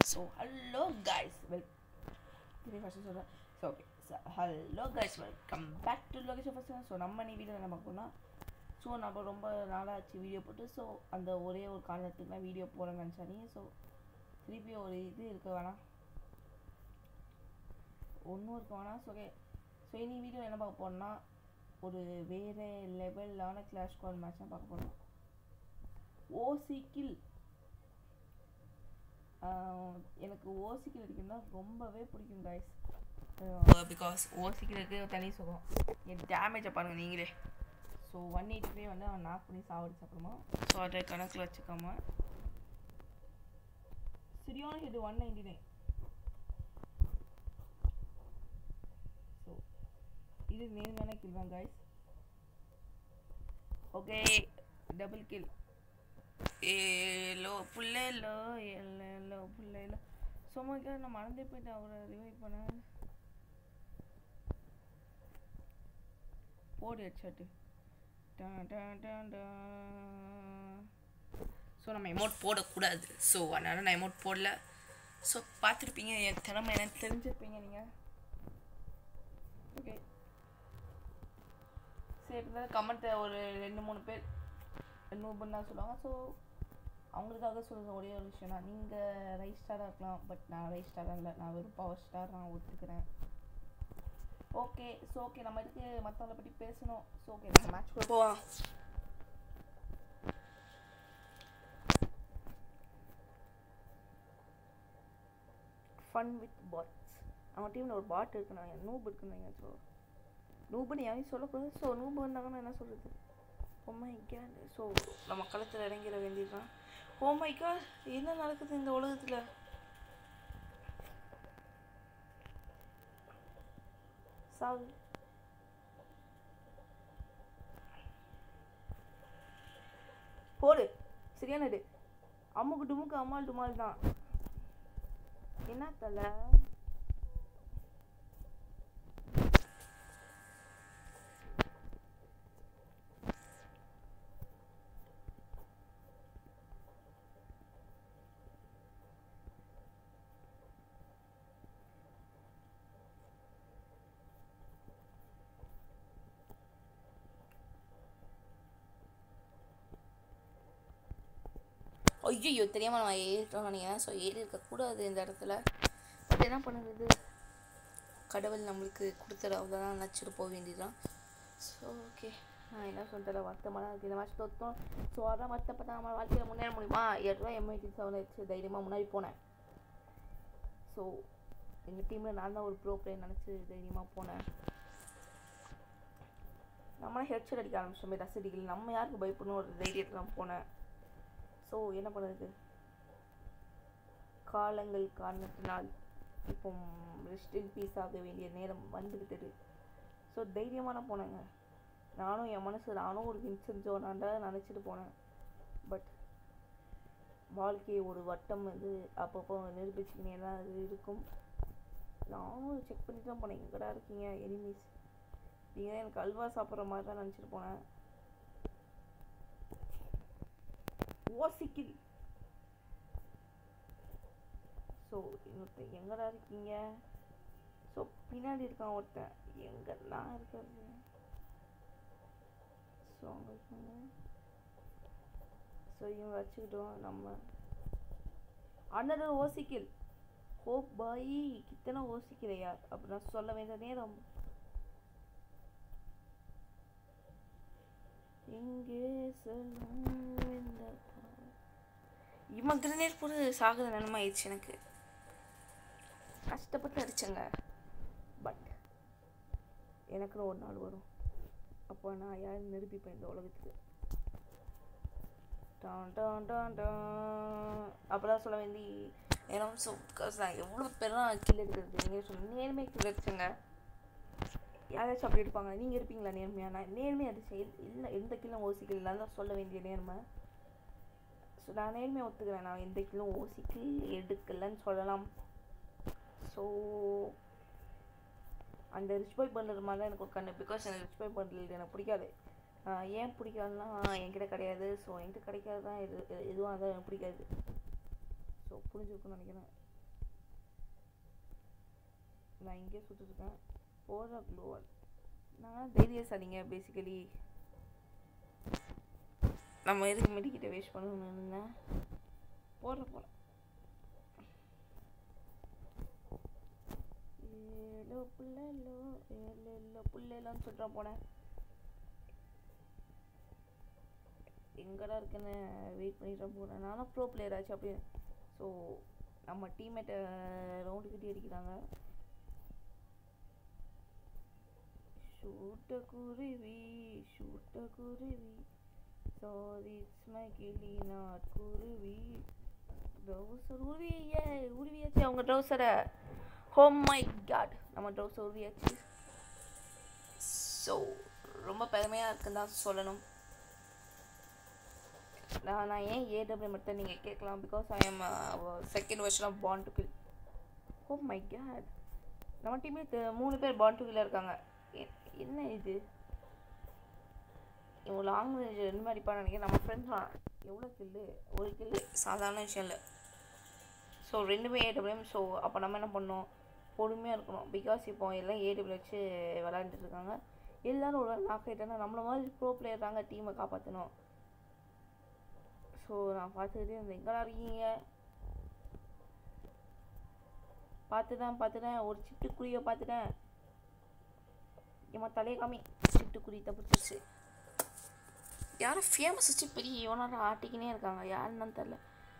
so hello guys well திரும்பி first சொல்கிறேன் so okay hello guys welcome back to location first so நம்ம நீ video என்ன பார்க்கணும்னா ஸோ நம்ம ரொம்ப நாளாச்சு வீடியோ போட்டு ஸோ அந்த ஒரே ஒரு காரணத்துக்கு தான் வீடியோ போகிறேன்னு நினச்சாதீங்க ஸோ திருப்பி ஒரு இது இருக்க வேணாம் ஒன்றும் இருக்க வேணாம் ஸோ ஓகே ஸோ இனி வீடியோ என்ன பார்க்க போறோம்னா ஒரு வேறு லெவலான கிளாஷ் ஸ்குவாட் மேட்ச் தான் பார்க்க போகிறோம் ஓசி கில் எனக்கு ஓசிக்கில் அடிக்கணும்னா ரொம்பவே பிடிக்கும் கைஸ் பிகாஸ் ஓசிக்கில் இருக்க தனி சுகம் என் டேமேஜை பாருங்கள் நீங்களே ஸோ ஒன் எயிட்டி ஃபைவ் வந்து அவன் நாக் பண்ணி சாவடிச்சு அப்புறமா ஸோ அதை கணக்கில் வச்சுக்காம சரியான head one ninety nine so இது நேர்மையான கில் தான் கைஸ் ஓகே டபுள் கில் ஏலோ புள்ளேலோ எல்லோ புள்ளேலோ சும்மாக்கா நான் மறந்தே போயிட்டேன் அவரை ரிவைவ் பண்ண போடு ஹெட்ஷாட்டு ஸோ நம்ம எமௌண்ட் போடக்கூடாது ஸோ அதனால் நான் எமௌண்ட் போடல ஸோ பார்த்துருப்பீங்க என் திறமை எனக்கு தெரிஞ்சிருப்பீங்க நீங்கள் ஓகே சரி இருந்தாலும் கமெண்ட்டை ஒரு ரெண்டு மூணு பேர் நூபுன்னு தான் சொல்லுவாங்க ஸோ அவங்களுக்காக சொல்கிற ஒரே ஒரு விஷயம் தான் நீங்கள் ரைட் ஸ்டாராக இருக்கலாம் பட் நான் ரைட் ஸ்டாராக இல்லை நான் வெறும் பவர் ஸ்டார் நான் ஒத்துக்கிறேன் ஓகே ஸோ ஓகே நம்ம இதுக்கு மற்றவங்கள பற்றி பேசணும் ஸோ ஓகே நம்ம மேட்ச் கூட போகலாம் ஃபன் வித் பாட்ஸ் அவன் டீமில் ஒரு பாட் இருக்குனாங்க நூப் இருக்குனாங்க ஸோ நூபுன்னு யாரையும் சொல்லக்கூடாது ஸோ நூபு வந்தாங்கன்னா என்ன சொல்கிறது ஓ மை காட் ஸோ நம்ம களத்தில் இறங்கிட வேண்டியதுதான் ஓ மை காட் என்ன நடக்குது இந்த உலகத்தில் சாவு போடு சரியானது அம்முக்கு டுமுக்கு அம்மாள் டுமால் தான் என்ன தலை ஐயோ தெரியாமல் நான் ஏறிட்டோம் நினைக்கிறேன் ஸோ ஏறி இருக்கக்கூடாது இந்த இடத்துல பட் என்ன பண்ணுறது கடவுள் நம்மளுக்கு கொடுத்துற அவ்வளோதான் நினச்சிட்டு போக வேண்டியதுதான் ஸோ ஓகே நான் என்ன சொல்கிறேன் வருத்தமாக தான் இருக்குது இந்த மேட்ச் தோற்றோம் ஸோ அதான் வருத்தப்பட்டா நம்ம வாழ்க்கையில் முன்னேற முடியுமா எட்டு எம்ஐடி செவன் வச்சு தைரியமாக முன்னாடி போனேன் ஸோ எங்கள் டீமில் நான் தான் ஒரு ப்ரோ பிளேயர் நினச்சி தைரியமாக போனேன் நம்மளே ஹெட்ஷெட் அடிக்க ஆரம்பிச்சோமே ரஸ் அடிக்கல நம்ம யாருக்கு பயப்படணும் ஒரு தைரியத்தில் தான் போனேன் ஸோ என்ன பண்ணுறது காலங்கள் காரணத்தினால் இப்போ ரெஸ்ட் இன் பீஸ் ஆக வேண்டிய நேரம் வந்துக்கிட்டது ஸோ தைரியமான போனேங்க நானும் என் மனசு நானும் ஒரு வின்சென்ட் ஜோனாண்டா நினச்சிட்டு போனேன் பட் வாழ்க்கையை ஒரு வட்டம் வந்து அப்பப்போ நிரூபிச்சுக்கினே தான் அது இருக்கும் நானும் செக் பண்ணிட்டு தான் போனேன் எங்கடா இருக்கீங்க எனிமீஸ் நீங்கள் தான் எனக்கு அல்வா சாப்பிட்ற மாதிரி தான் நினச்சிட்டு போனேன் ஓசிக்கில் ஸோ இன்னொருத்தன் எங்கடா இருக்கீங்க ஸோ பின்னாடி இருக்கான் ஒருத்தன் எங்கெல்லாம் இருக்கிறது ஸோ அங்கே இருக்காங்க ஸோ இவங்க வச்சுக்கிட்டோம் நம்ம அண்ணன் ஓசிக்கில் ஓ பாய் கித்தனை ஓசிக்கிறையா அப்படி நான் சொல்ல வேண்டிய நேரம் எங்கே செல்லும் இந்த இவன் கிரனேட் போட்டு சாகுற நிலைமை ஆயிடுச்சு எனக்கு கஷ்டப்பட்டு அடிச்சேங்க பட் எனக்குன்னு ஒரு நாள் வரும் அப்போ நான் யாரும் நிரூபிப்பேன் இந்த உலகத்துக்கு டான் டான் டான் டான் அப்போதான் சொல்ல வேண்டி ஏன்னா ஸோ நான் எவ்வளோ பேர்லாம் கில் எடுக்கிறது நீங்கள் சொன்ன நேர்மை கில் அடிச்சேங்க யாராச்சும் அப்படி இருப்பாங்க நீங்கள் இருப்பீங்களா நேர்மையாக நான் நேர்மை அடிச்சேன் இல்லை எந்த கில்லும் ஓசிக்கல் தான் சொல்ல வேண்டிய நேர்மை ஸோ நான் நேர்மையாக ஒத்துக்கிறேன் நான் எந்த கிலும் ஓசிக்கு எடுக்கலைன்னு சொல்லலாம் ஸோ அந்த ரிச் பாய் பண்டில் மாதிரி தான் எனக்கு ஒரு கண்ணு பிகாஸ் எனக்கு ரிச் பாய் பண்டில் எனக்கு பிடிக்காது ஏன் பிடிக்காதுன்னா என்கிட்ட கிடையாது ஸோ என்கிட்ட கிடைக்காது தான் எது எதுவாக இருந்தாலும் எனக்கு பிடிக்காது ஸோ புரிஞ்சுருக்குன்னு நினைக்கிறேன் நான் இங்கே சுட்டுருக்கேன் போகிற க்ளோவர் நான் தைரியசாலிங்க பேசிக்கலி நம்ம எதுக்கு மெடிக்கிட்ட வேஸ்ட் பண்ணணும்னு போடுற போகிறேன் ஏலோ புள்ளலோ ஏலோ புள்ளலோன்னு சொல்லிட்டு போனேன் எங்கடா இருக்குன்னு வெயிட் பண்ணிட்டு போகிறேன் நானும் ப்ரோ பிளேயர் ஆச்சு அப்படின்னு ஸோ நம்ம டீம்மேட்டை ரவுண்டு கட்டி அடிக்கிறாங்க ஷூட்ட குருவி ஷூட்ட குருவி சாரி இட்ஸ் மை கிளி நாட் குருவி ட்ரௌசர் உருவியே உருவியாச்சு அவங்க ட்ரௌசரை ஹோம் மை காட் நம்ம ட்ரௌசர் உருவியாச்சு ஸோ ரொம்ப பெருமையாக இருக்குன்னு தான் சொல்லணும் நான் நான் ஏன் ஏடபிள்யூ மட்டும் நீங்கள் கேட்கலாம் because I am second version of bond to kill oh my god நம்ம டீம்ல மூணு பேர் பாண்ட் டு கில்ல இருக்காங்க எ- என்ன இது இவங்க லாங் ரேஞ்ச் ரெண்டு மாதிரி அடிப்பான்னு நினைக்கிறேன் நம்ம ஃப்ரெண்ட்ஸ் தான் எவ்வளோ கில்லு ஒரு கில்லு சாதாரண விஷயம் இல்லை ஸோ ரெண்டுமே ஏடபிள்யூஎம் ஸோ அப்போ நம்ம என்ன பண்ணோம் பொறுமையாக இருக்கணும் பிகாஸ் இப்போ எல்லாம் ஏடபிள்யூ வச்சு விளாண்டுட்டு இருக்காங்க எல்லாரும் ஒரு நாக் ஆகிட்டேன்னா நம்மள மாதிரி ப்ரோ பிளேயர் தாங்க டீமை காப்பாற்றணும் ஸோ நான் பார்த்துக்கிட்டே இருந்தேன் எங்கடா இருக்கீங்க பார்த்துட்டேன் பார்த்துட்டேன் ஒரு சிட்டுக்குருவியை பார்த்துட்டேன் ஏமா தலையை காமி சிட்டுக்குருவி தப்பிச்சிருச்சு யாரும் ஃபேமஸ் வச்சு பெரிய இவனோட ஆட்டிக்கினே இருக்காங்க யாருன்னு தெரில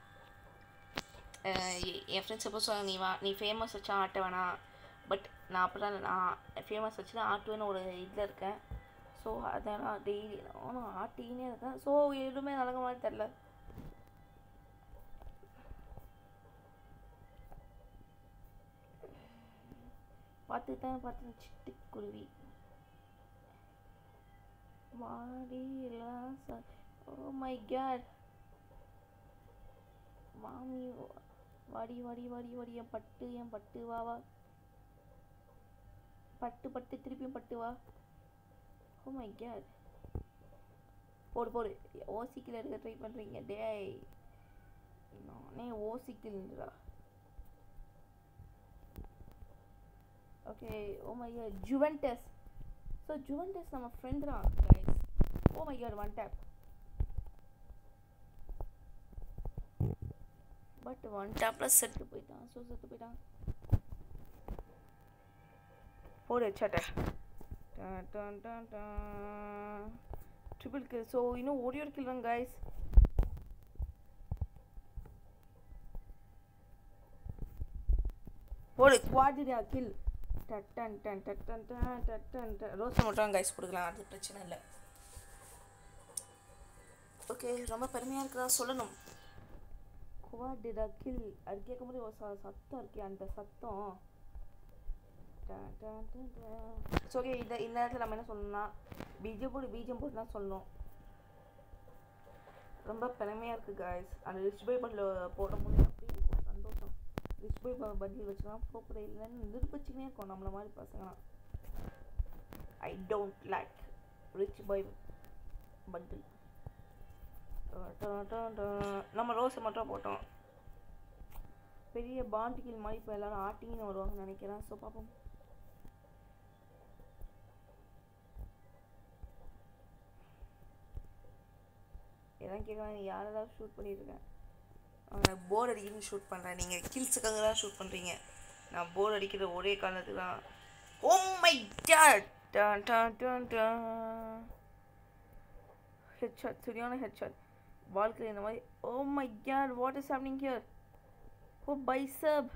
என் ஃப்ரெண்ட்ஸ் எப்போ சொல்லுவாங்க நீ வா நீ ஃபேமஸ் வச்சு ஆட்ட வேணாம் பட் நான் அப்படிலாம் இல்லை நான் ஃபேமஸ் வச்சு தான் ஆட்டுவேன்னு ஒரு இதில் இருக்கேன் ஸோ அதெல்லாம் டெய்லி நானும் ஆட்டிக்கினே இருக்கேன் ஸோ எதுவுமே நடக்க மாதிரி தெரில பார்த்துட்டேன் பார்த்தேன் சிட்டுக்குருவி மாடிலாம் ஓ மை கேட் மாமி வாடி வாடி வாடி வாடி என் பட்டு என் பட்டு வா வா பட்டு பட்டு திருப்பியும் பட்டு வா ஓ மை கேட் போடு போடு ஓசிக்கில் எடுக்க ட்ரை பண்ணுறீங்க டேய் நானே ஓசிக்கில்ன்றா okay oh my god Juventus so Juventus நம்ம ஃப்ரெண்ட் தான் guys oh my god one tap but one டேப்பில் செத்து போயிட்டான் ஸோ செத்து போயிட்டான் போடு சட்டை ட்ரிபிள் கில் ஸோ இன்னும் ஒரே ஒரு கில் தான் கைஸ் போடு குவாடிடா கில் டட்டன் டன் டட்டன் டன் டட்டன் டன் ரோஸ் மட்டும் கைஸ் கொடுக்கலாம் அது பிரச்சனை இல்லை ஓகே ரொம்ப பெருமையாக இருக்கிறதா சொல்லணும் குவாடிடா கில் அது கேட்கும்போது ஒரு ச- சத்தம் இருக்கே அந்த சத்தம் ஓகே இந்த இந்த நேரத்தில் நம்ம என்ன சொல்லணும்னா பீஜம் போடு பீஜம் போட்டு தான் சொல்லணும் ரொம்ப பெருமையாக இருக்குது காய்ஸ் அந்த ரிச் பை பட்டில் போட முடியும் அப்படி இருக்கும் சந்தோஷம் ரிச் பை பட்டில் வச்சுக்கலாம் போக்குற இல்லைன்னு நிரூபிச்சுக்கினே இருக்கோம் நம்மள மாதிரி பசங்களாம் I don't like rich buy bundle நம்ம ரோஸை மட்டும் போட்டோம் பெரிய பாண்டிகில் மாதிரி இப்போ எல்லாரும் ஆட்டிங்கன்னு வருவாங்கன்னு நினைக்கிறேன் ஸோ பார்ப்போம் எல்லாம் கேட்குறாங்க யாரெல்லாம் ஷூட் பண்ணியிருக்கேன் போர் அடிக்குதுன்னு ஷூட் பண்ணுறேன் நீங்கள் கில்ஸுக்காக தான் ஷூட் பண்ணுறீங்க நான் போர் அடிக்கிற ஒரே காரணத்துக்கு தான் ஓ மை காட் டான் டான் டான் டான் ஹெட்ஷாட் சரியான ஹெட்ஷாட் வாழ்க்கையில் இந்த மாதிரி oh my God what is happening here oh பைசப்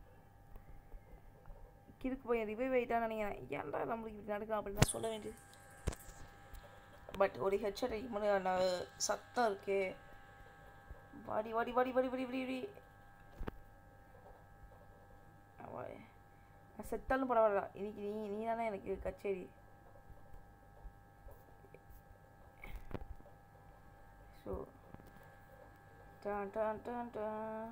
கிறுக்கு போய் ரிவைவ் ஆகிட்டான்னு நினைக்கிறேன் ஏன்டா நம்மளுக்கு இப்படி நடக்கலாம் அப்படின்னு நான் சொல்ல வேண்டியது பட் ஒரு ஹெட்ஷாட் அடிக்கும்போது அந்த சத்தம் இருக்கே வாடி வாடி வாடி வாடி வாடி வாடி வாடி அவ- நான் செத்தாலும் பரவாயில்ல இன்னைக்கு நீ நீ தானே எனக்கு கச்சேரி ஸோ டான் டான் டான் டான்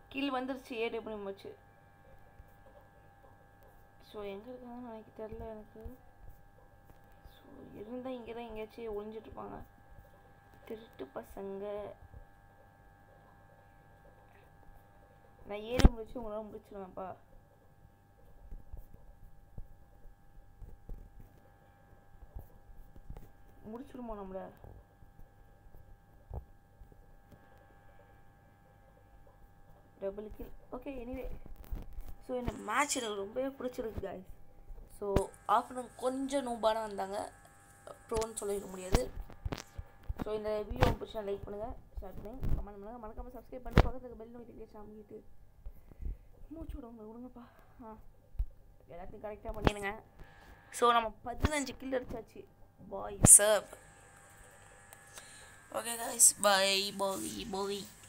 கீழ் வந்துருச்சு ஏ டபிள்யூ வச்சு ஸோ எங்கே இருக்காங்கன்னு எனக்கு தெரில எனக்கு ஸோ இருந்தால் இங்கே தான் எங்கேயாச்சும் ஒளிஞ்சிட்டு இருப்பாங்க திருட்டு பசங்க நான் ஏறி முடிச்சு உங்களால் முடிச்சிருவேன்ப்பா முடிச்சிடுமோ நம்மள double kill okay anyway so இந்த மேட்ச் எனக்கு ரொம்பவே பிடிச்சிருக்கு guys ஸோ ஆஃப்டர்நூன் கொஞ்சம் நூபான வந்தாங்க ப்ரோன்னு சொல்லிட முடியாது ஸோ இந்த வீடியோ பிடிச்சா லைக் பண்ணுங்கள் ஷேர் பண்ணுங்க கமெண்ட் பண்ணுங்கள் மறக்காமல் சப்ஸ்கிரைப் பண்ணிட்டு பக்கத்துக்கு பெல் நோட்டிஃபிகேஷன் அமைக்கிட்டு மூச்சு விடுங்க விடுங்கப்பா ஆ எல்லாத்தையும் கரெக்டாக பண்ணிடுங்க ஸோ நம்ம பதினஞ்சு கில் அடிச்சாச்சு பாய் சப் ஓகே guys பாய் பாய் பாய்